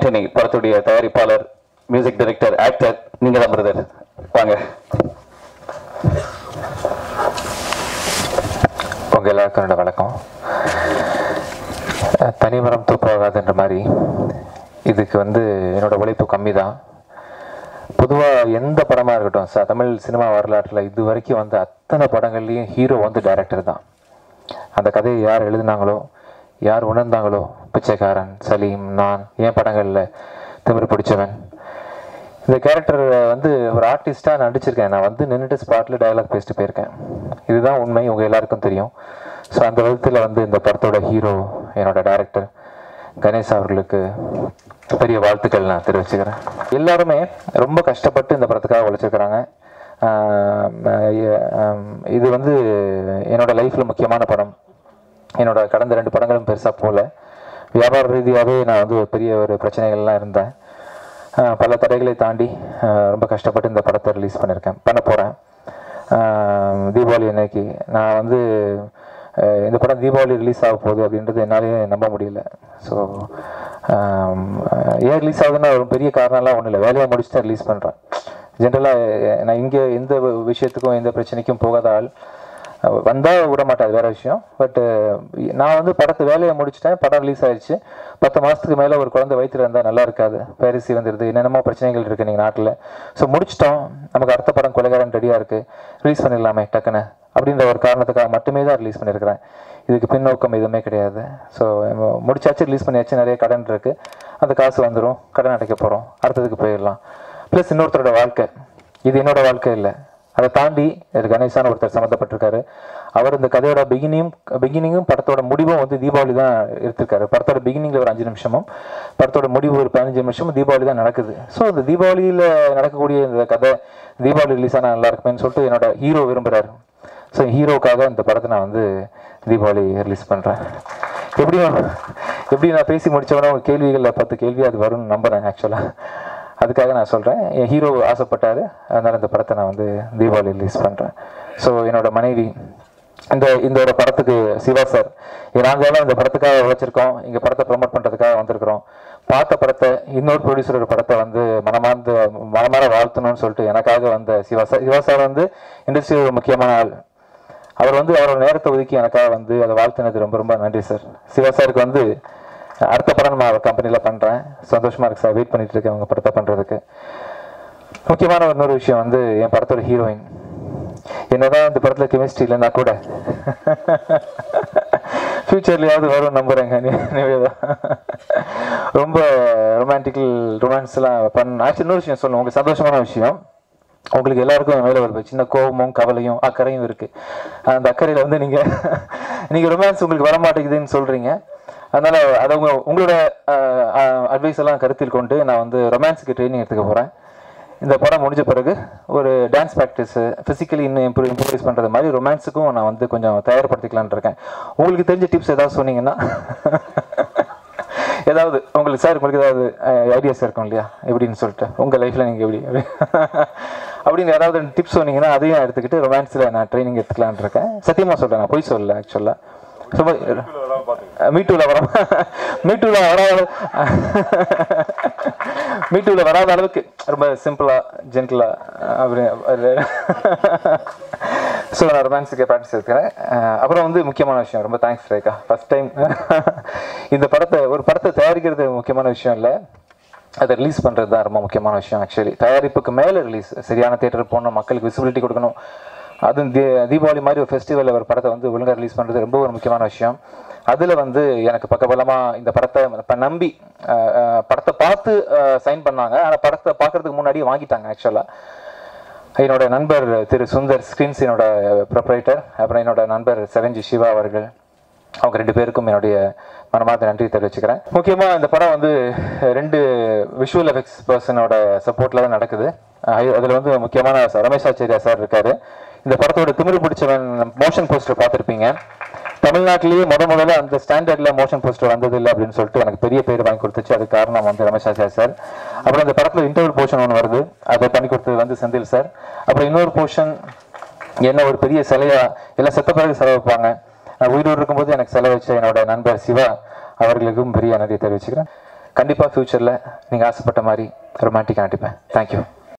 ஆண்டனி படத்துடைய தயாரிப்பாளர் music director actor நீங்க தான் பிரதர் வாங்க உங்க எல்லாருக்கும் என்னோட வணக்கம் அஹ் தனிமரம் தூப்பாகாதுன்ற மாதிரி இதுக்கு வந்து என்னோட உழைப்பு கம்மி தான் பொதுவாக எந்த படமாக இருக்கட்டும் சார் தமிழ் சினிமா வரலாற்றில் இது வரைக்கும் வந்து அத்தனை படங்கள்லேயும் ஹீரோ வந்து டைரக்டர் தான் அந்த கதையை யார் எழுதினாங்களோ யார் உணர்ந்தாங்களோ பிச்சைக்காரன் சலீம் நான் என் படங்களில் திமிர் பிடிச்சவன் இந்த கேரக்டர் வந்து ஒரு ஆர்டிஸ்டாக நடிச்சிருக்கேன் நான் வந்து நின்றுட்டு ஸ்பாட்டில் டயலாக் பேசிட்டு போயிருக்கேன் இதுதான் உண்மை உங்கள் எல்லாருக்கும் தெரியும் ஸோ அந்த விதத்தில் வந்து இந்த படத்தோட ஹீரோ என்னோட டைரக்டர் கணேஷ் அவர்களுக்கு பெரிய வாழ்த்துக்கள் நான் தெரிவிச்சுக்கிறேன் எல்லாருமே ரொம்ப கஷ்டப்பட்டு இந்த படத்துக்காக உழைச்சிருக்கிறாங்க ஆம், எ- ஆம், இது வந்து என்னோட லைஃப்பில் முக்கியமான படம் என்னோட கடந்த ரெண்டு படங்களும் பெருசாக போகல வியாபார ரீதியாகவே நான் வந்து ஒரு பெரிய ஒரு பிரச்சனைகள்லாம் இருந்தேன் ஆஹ் பல தடைகளை தாண்டி ஆஹ் ரொம்ப கஷ்டப்பட்டு இந்த படத்தை ரிலீஸ் பண்ணியிருக்கேன் பண்ண போகிறேன் தீபாவளி அன்னைக்கு நான் வந்து ஆஹ் இந்த படம் தீபாவளி ரிலீஸ் ஆக போகுது அப்படின்றது என்னாலேயே நம்ப முடியல ஸோ ஏன் ரிலீஸ் ஆகுதுன்னா ஒரு பெரிய காரணம்லாம் ஒன்றும் இல்லை வேலையை முடிச்சுட்டு தான் ரிலீஸ் பண்ணுறேன் ஜென்ரலாக நான் இங்கே எந்த விஷயத்துக்கும் எந்த பிரச்சனைக்கும் போகாத ஆள் வந்தால் விட மாட்டாது வேற விஷயம் பட்டு நான் வந்து படத்தை வேலையை முடிச்சிட்டேன் படம் ரிலீஸ் ஆயிடுச்சு பத்து மாதத்துக்கு மேலே ஒரு குழந்தை வயிற்றுல இருந்தால் நல்லா இருக்காது பேரிசி வந்துடுது என்னென்னமோ பிரச்சனைகள் இருக்குது நீங்கள் நாட்டில் ஸோ முடிச்சிட்டோம் நமக்கு அடுத்த படம் கொலைகாரன் ரெடியாக இருக்குது ரிலீஸ் பண்ணிடலாமே டக்குன்னு அப்படின்ற ஒரு காரணத்துக்காக மட்டுமே தான் ரிலீஸ் பண்ணியிருக்கிறேன் இதுக்கு பின்னோக்கம் எதுவுமே கிடையாது ஸோ முடிச்சாச்சு ரிலீஸ் பண்ணியாச்சு நிறைய கடன் இருக்குது அந்த காசு வந்துடும் கடன் அடைக்க போகிறோம் அடுத்ததுக்கு போயிடலாம் ப்ளஸ் இன்னொருத்தரோட வாழ்க்கை இது என்னோட வாழ்க்கை இல்லை அதை தாண்டி இது கணேசான ஒருத்தர் சம்மந்தப்பட்டிருக்காரு அவர் இந்த கதையோட பிகினியும் பிகினிங்கும் படத்தோட முடிவும் வந்து தீபாவளி தான் எடுத்திருக்காரு படத்தோட பிகினிங்ல ஒரு அஞ்சு நிமிஷமும் படத்தோட முடிவு ஒரு பதினஞ்சு நிமிஷமும் தீபாவளி தான் நடக்குது ஸோ இந்த தீபாவளியில் நடக்கக்கூடிய இந்த கதை தீபாவளி ரிலீஸ் ஆனால் நல்லா இருக்குமேன்னு சொல்லிட்டு என்னோட ஹீரோ விரும்புகிறாரு ஸோ ஹீரோக்காக இந்த படத்தை நான் வந்து தீபாவளி ரிலீஸ் பண்ணுறேன் எப்படியும் எப்படி நான் பேசி முடிச்சவொடனே ஒரு கேள்விகளில் பத்து கேள்வி அது வரும்னு நம்புகிறேன் ஆக்சுவலாக அதுக்காக நான் சொல்கிறேன் என் ஹீரோ ஆசைப்பட்டார் அதனால் இந்த படத்தை நான் வந்து தீபாவளி ரிலீஸ் பண்ணுறேன் ஸோ என்னோட மனைவி இந்த இந்த ஒரு படத்துக்கு சிவா சார் நாங்களும் இந்த படத்துக்காக உழைச்சிருக்கோம் இங்கே படத்தை ப்ரொமோட் பண்ணுறதுக்காக வந்திருக்கிறோம் பார்த்த படத்தை இன்னொரு ப்ரொடியூசரோட படத்தை வந்து மனமார்ந்த மனமார வாழ்த்தணும்னு சொல்லிட்டு எனக்காக வந்த சிவா சார் சிவா சார் வந்து இண்டஸ்ட்ரியில் ஒரு முக்கியமான ஆள் அவர் வந்து அவரோட நேரத்தை ஒதுக்கி எனக்காக வந்து அதை வாழ்த்தினது ரொம்ப ரொம்ப நன்றி சார் சிவா சாருக்கு வந்து அடுத்த படம் நான் கம்பெனியில் பண்ணுறேன் சந்தோஷமாக இருக்கு சார் வெயிட் பண்ணிட்டு இருக்கேன் உங்கள் படத்தை பண்ணுறதுக்கு முக்கியமான ஒரு இன்னொரு விஷயம் வந்து என் படத்தோட ஹீரோயின் என்னதான் இந்த படத்தில் கெமிஸ்ட்ரி இல்லைன்னா கூட ஃப்யூச்சர்லையாவது வரும் நம்புறேங்க நி- நிவேதா ரொம்ப ரொமான்டிக்கல் ரொமான்ஸ்லாம் பண்ண ஆக்சுவலி இன்னொரு விஷயம் சொல்லணும் உங்களுக்கு சந்தோஷமான விஷயம் உங்களுக்கு எல்லாருக்கும் என் மேல ஒரு சின்ன கோபமும் கவலையும் அக்கறையும் இருக்கு அந்த அக்கறையில வந்து நீங்க நீங்க ரொமான்ஸ் உங்களுக்கு வர மாட்டேங்குதுன்னு சொல்றீங்க அதனால அதை உங்க உங்களோட அட்வைஸ் எல்லாம் கருத்தில் கொண்டு நான் வந்து ரொமான்ஸுக்கு ட்ரைனிங் எடுத்துக்க போறேன் இந்த படம் முடிஞ்ச பிறகு ஒரு டான்ஸ் ப்ராக்டிஸ் ஃபிசிக்கலி இன்னும் இம்ப்ரூவ் இம்ப்ரூவைஸ் பண்ணுறது மாதிரி ரொமான்ஸுக்கும் நான் வந்து கொஞ்சம் தயார்படுத்திக்கலாம்னு இருக்கேன் உங்களுக்கு தெரிஞ்ச டிப்ஸ் ஏதாவது சொன்னீங்கன்னா ஏதாவது உங்களுக்கு சார் உங்களுக்கு ஏதாவது ஐடியாஸ் இருக்கும் இல்லையா எப்படின்னு சொல்லிட்டு உங்கள் லைஃப்பில் நீங்கள் எப்படி அப்படி அப்படின்னு யாராவது டிப்ஸ் சொன்னீங்கன்னா அதையும் எடுத்துக்கிட்டு ரொமான்ஸில் நான் ட்ரைனிங் எடுத்துக்கலாம்னு இருக்கேன் சத்தியமாக சொல்கிறேன் நான் பொய் சொல்லல ஆக்சுவலாக சும்மா மீட்டூவில் வர மீட்டூவில் வராத மீட்டூவில் வராத அளவுக்கு ரொம்ப சிம்பிளாக ஜென்டிலாக அப்படி ஸோ நான் ரொமான்ஸுக்கு ப்ராக்டிஸ் இருக்கிறேன் அஹ் அப்புறம் வந்து முக்கியமான விஷயம் ரொம்ப தேங்க்ஸ் ரேகா ஃபர்ஸ்ட் டைம் இந்த படத்தை ஒரு படத்தை தயாரிக்கிறது முக்கியமான விஷயம் இல்லை அதை ரிலீஸ் பண்ணுறது தான் ரொம்ப முக்கியமான விஷயம் ஆக்சுவலி தயாரிப்புக்கு மேலே ரிலீஸ் சரியான தேட்டர் போகணும் மக்களுக்கு விசிபிலிட்டி கொடுக்கணும் அதுவும் தீ தீபாவளி மாதிரி ஒரு ஃபெஸ்டிவலில் ஒரு படத்தை வந்து ஒழுங்காக ரிலீஸ் பண்ணுறது ரொம்ப ஒரு முக்கியமான விஷயம் அதில் வந்து எனக்கு பக்கபலமாக இந்த படத்தை இப்ப நம்பி அஹ், அஹ், படத்தை பார்த்து சைன் பண்ணாங்க ஆனால் படத்தை பார்க்கறதுக்கு முன்னாடியே வாங்கிட்டாங்க ஆக்சுவலாக என்னோட நண்பர் திரு சுந்தர் ஸ்கிரீன்ஸ் என்னோட ப்ரொப்ரைட்டர் அப்புறம் என்னோட நண்பர் செவஞ்சி சிவா அவர்கள் அவங்க ரெண்டு பேருக்கும் என்னுடைய மனமார்ந்த நன்றி தெரிவிச்சுக்கிறேன் முக்கியமாக இந்த படம் வந்து ரெண்டு விஷுவல் எஃபெக்ட்ஸ் பர்சனோட சப்போர்ட்டில் தான் நடக்குது அஹ் அதுல வந்து முக்கியமான ச- ரமேஷ் ஆச்சாரியா சார் இருக்காரு இந்த படத்தோட திமிரு பிடிச்சவன் மோஷன் போஸ்டர் பார்த்துருப்பீங்க தமிழ்நாட்டிலேயே முத முதல்ல அந்த ஸ்டாண்டர்ட்ல மோஷன் போஸ்டர் வந்தது இல்லை அப்படின்னு சொல்லிட்டு எனக்கு பெரிய பேர் வாங்கி கொடுத்துச்சு அதுக்கு காரணம் வந்து ரமேஷ் ஆச்சாரியா சார் அப்புறம் இந்த படத்துல இன்டர்வல் போர்ஷன் ஒன்று வருது அதை பண்ணி கொடுத்தது வந்து செந்தில் சார் அப்புறம் இன்னொரு போர்ஷன் என்ன ஒரு பெரிய சிலையா எல்லாம் செத்த பிறகு செலவு வைப்பாங்க நான் உயிரோடு இருக்கும்போது எனக்கு செலவு வச்ச என்னோட நண்பர் சிவா அவர்களுக்கும் பெரிய நன்றி தெரிவிச்சுக்கிறேன் கண்டிப்பாக ஃப்யூச்சரில் நீங்கள் ஆசைப்பட்ட மாதிரி ரொமான்டிக்காக நடிப்பேன் தேங்க்யூ